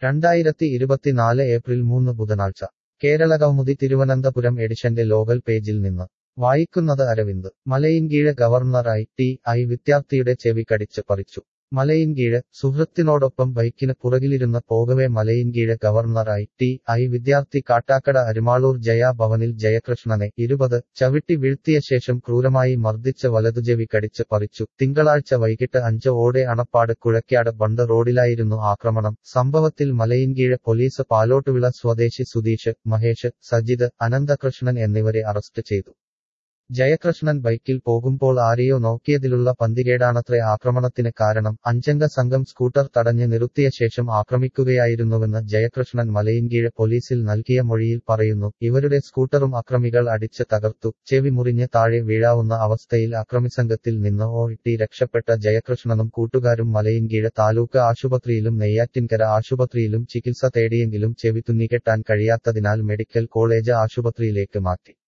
രണ്ടായിരത്തി ഇരുപത്തിനാല് ഏപ്രിൽ മൂന്ന് ബുധനാഴ്ച കേരളകൗമുദി തിരുവനന്തപുരം എഡിഷന്റെ ലോകൽ പേജിൽ നിന്ന് വായിക്കുന്നത് അരവിന്ദ് മലയിൻകീഴ് ഗവർണറായി ടി ഐ വിദ്യാർത്ഥിയുടെ ചെവി കടിച്ച് പറിച്ചു മലയിൻകീഴ് സുഹൃത്തിനോടൊപ്പം ബൈക്കിന് പുറകിലിരുന്ന് പോകവെ മലയിൻകീഴ് ഗവർണറായി ടി ഐ വിദ്യാർത്ഥി കാട്ടാക്കട അരിമാളൂർ ജയാ ഭവനിൽ ജയകൃഷ്ണനെ ഇരുപത് ചവിട്ടി വീഴ്ത്തിയ ശേഷം ക്രൂരമായി മർദ്ദിച്ച് വലതുചെവി കടിച്ച് പറിച്ചു തിങ്കളാഴ്ച വൈകിട്ട് അഞ്ച് ഓടെ അണപ്പാട് കുഴക്കാട് ബണ്ട് റോഡിലായിരുന്നു ആക്രമണം സംഭവത്തിൽ മലയിൻകീഴ് പോലീസ് പാലോട്ടുവിള സ്വദേശി സുധീഷ് മഹേഷ് സജിത് അനന്തകൃഷ്ണൻ എന്നിവരെ അറസ്റ്റ് ചെയ്തു ജയകൃഷ്ണൻ ബൈക്കിൽ പോകുമ്പോൾ ആരെയോ നോക്കിയതിലുള്ള പന്തികേടാണത്രേ ആക്രമണത്തിന് കാരണം അഞ്ചംഗ സംഘം സ്കൂട്ടർ തടഞ്ഞ് നിർത്തിയ ശേഷം ആക്രമിക്കുകയായിരുന്നുവെന്ന് ജയകൃഷ്ണൻ മലയിൻകീഴ് പോലീസിൽ നൽകിയ മൊഴിയിൽ പറയുന്നു ഇവരുടെ സ്കൂട്ടറും അക്രമികൾ അടിച്ച് തകർത്തു ചെവി മുറിഞ്ഞ് താഴെ വീഴാവുന്ന അവസ്ഥയിൽ അക്രമിസംഘത്തിൽ നിന്ന് ഓട്ടി രക്ഷപ്പെട്ട ജയകൃഷ്ണനും കൂട്ടുകാരും മലയിൻകീഴ് താലൂക്ക് ആശുപത്രിയിലും നെയ്യാറ്റിൻകര ആശുപത്രിയിലും ചികിത്സ തേടിയെങ്കിലും ചെവി തുന്നിക്കെട്ടാൻ കഴിയാത്തതിനാൽ മെഡിക്കൽ കോളേജ് ആശുപത്രിയിലേക്ക് മാറ്റി